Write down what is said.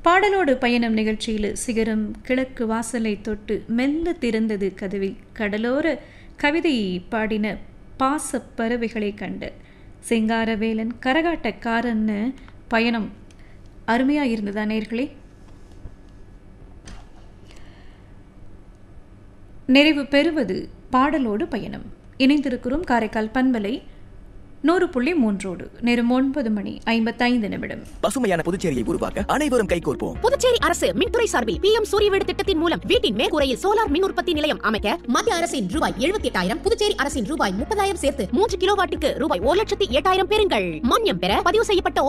பாடலோடு பயணம் நிகழ்ச்சியில் சிகரம் கிழக்கு வாசலை தொட்டு மெல்ல திறந்தது கதவில் கடலோர கவிதை பாடின பாச பறவைகளை கண்டு சிங்காரவேலன் கரகாட்டக்காரன்னு பயணம் அருமையாக இருந்ததா நேர்களே நிறைவு பெறுவது பாடலோடு பயணம் இணைந்திருக்கிறோம் காரைக்கால் பண்பலை நூறு புள்ளி மூன்றோடு நேரம் ஒன்பது மணி ஐம்பத்தைந்து நிமிடம் பசுமையான புதுச்சேரியை உருவாக்க அனைவரும் கைகோர்ப்போம் புதுச்சேரி அரசு மின்துறை சார்பில் பி எம் சூரிய வீடு திட்டத்தின் மூலம் வீட்டின் மேற்கூரையில் சோலார் மின் உற்பத்தி நிலையம் அமைக்க மத்திய அரசின் ரூபாய் எழுபத்தி எட்டாயிரம் புதுச்சேரி அரசின் ரூபாய் முப்பதாயிரம் சேர்த்து மூன்று கிலோவாட்டுக்கு ரூபாய் ஒரு லட்சத்தி எட்டாயிரம் பெறுங்கள் மானியம் பெற பதிவு செய்யப்பட்ட